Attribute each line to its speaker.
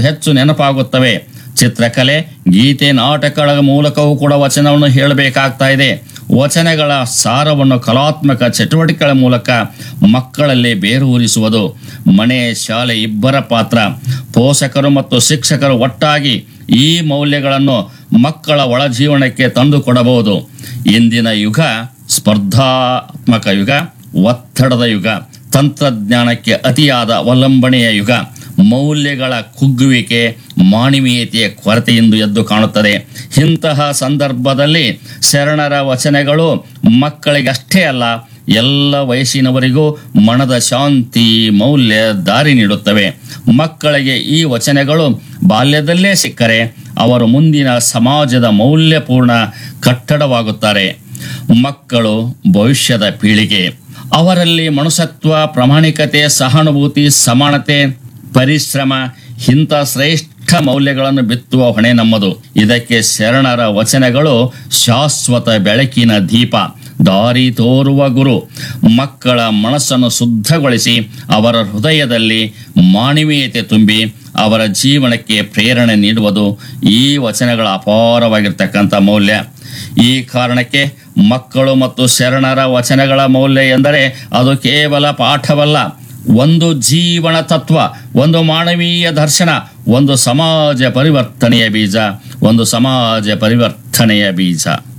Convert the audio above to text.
Speaker 1: ಹೆಚ್ಚು ನೆನಪಾಗುತ್ತವೆ ಚಿತ್ರಕಲೆ ಗೀತೆ ನಾಟಕಗಳ ಮೂಲಕವೂ ಕೂಡ ವಚನವನ್ನು ಹೇಳಬೇಕಾಗ್ತಾ ಇದೆ ವಚನಗಳ ಸಾರವನ್ನು ಕಲಾತ್ಮಕ ಚಟುವಟಿಕೆಗಳ ಮೂಲಕ ಮಕ್ಕಳಲ್ಲಿ ಬೇರೂರಿಸುವುದು ಮನೆ ಶಾಲೆ ಇಬ್ಬರ ಪಾತ್ರ ಪೋಷಕರು ಮತ್ತು ಶಿಕ್ಷಕರು ಒಟ್ಟಾಗಿ ಈ ಮೌಲ್ಯಗಳನ್ನು ಮಕ್ಕಳ ಒಳ ಜೀವನಕ್ಕೆ ತಂದುಕೊಡಬಹುದು ಇಂದಿನ ಯುಗ ಸ್ಪರ್ಧಾತ್ಮಕ ಯುಗ ಒತ್ತಡದ ಯುಗ ತಂತ್ರಜ್ಞಾನಕ್ಕೆ ಅತಿಯಾದ ಅವಲಂಬನೆಯ ಯುಗ ಮೌಲ್ಯಗಳ ಕುಗ್ಗುವಿಕೆ ಮಾನವೀಯತೆಯ ಕೊರತೆಯಿಂದ ಎದ್ದು ಕಾಣುತ್ತದೆ ಇಂತಹ ಸಂದರ್ಭದಲ್ಲಿ ಶರಣರ ವಚನಗಳು ಮಕ್ಕಳಿಗಷ್ಟೇ ಅಲ್ಲ ಎಲ್ಲ ವಯಸ್ಸಿನವರಿಗೂ ಮನದ ಶಾಂತಿ ಮೌಲ್ಯ ದಾರಿ ನೀಡುತ್ತವೆ ಮಕ್ಕಳಿಗೆ ಈ ವಚನಗಳು ಬಾಲ್ಯದಲ್ಲೇ ಸಿಕ್ಕರೆ ಅವರು ಮುಂದಿನ ಸಮಾಜದ ಮೌಲ್ಯಪೂರ್ಣ ಕಟ್ಟಡವಾಗುತ್ತಾರೆ ಮಕ್ಕಳು ಭವಿಷ್ಯದ ಪೀಳಿಗೆ ಅವರಲ್ಲಿ ಮನುಷ್ಯತ್ವ ಪ್ರಾಮಾಣಿಕತೆ ಸಹಾನುಭೂತಿ ಸಮಾನತೆ ಪರಿಶ್ರಮ ಇಂಥ ಶ್ರೇಷ್ಠ ಮೌಲ್ಯಗಳನ್ನು ಬಿತ್ತುವ ಹೊಣೆ ನಮ್ಮದು ಇದಕ್ಕೆ ಶರಣರ ವಚನಗಳು ಶಾಶ್ವತ ಬೆಳಕಿನ ದೀಪ ದಾರಿ ತೋರುವ ಗುರು ಮಕ್ಕಳ ಮನಸ್ಸನ್ನು ಶುದ್ಧಗೊಳಿಸಿ ಅವರ ಹೃದಯದಲ್ಲಿ ಮಾನವೀಯತೆ ತುಂಬಿ ಅವರ ಜೀವನಕ್ಕೆ ಪ್ರೇರಣೆ ನೀಡುವುದು ಈ ವಚನಗಳ ಅಪಾರವಾಗಿರ್ತಕ್ಕಂಥ ಮೌಲ್ಯ ಈ ಕಾರಣಕ್ಕೆ ಮಕ್ಕಳು ಮತ್ತು ಶರಣರ ವಚನಗಳ ಮೌಲ್ಯ ಎಂದರೆ ಅದು ಕೇವಲ ಪಾಠವಲ್ಲ ಒಂದು ಜೀವನ ತತ್ವ ಒಂದು ಮಾನವೀಯ ದರ್ಶನ ಒಂದು ಸಮಾಜ ಪರಿವರ್ತನೆಯ ಬೀಜ ಒಂದು ಸಮಾಜ ಪರಿವರ್ತನೆಯ ಬೀಜ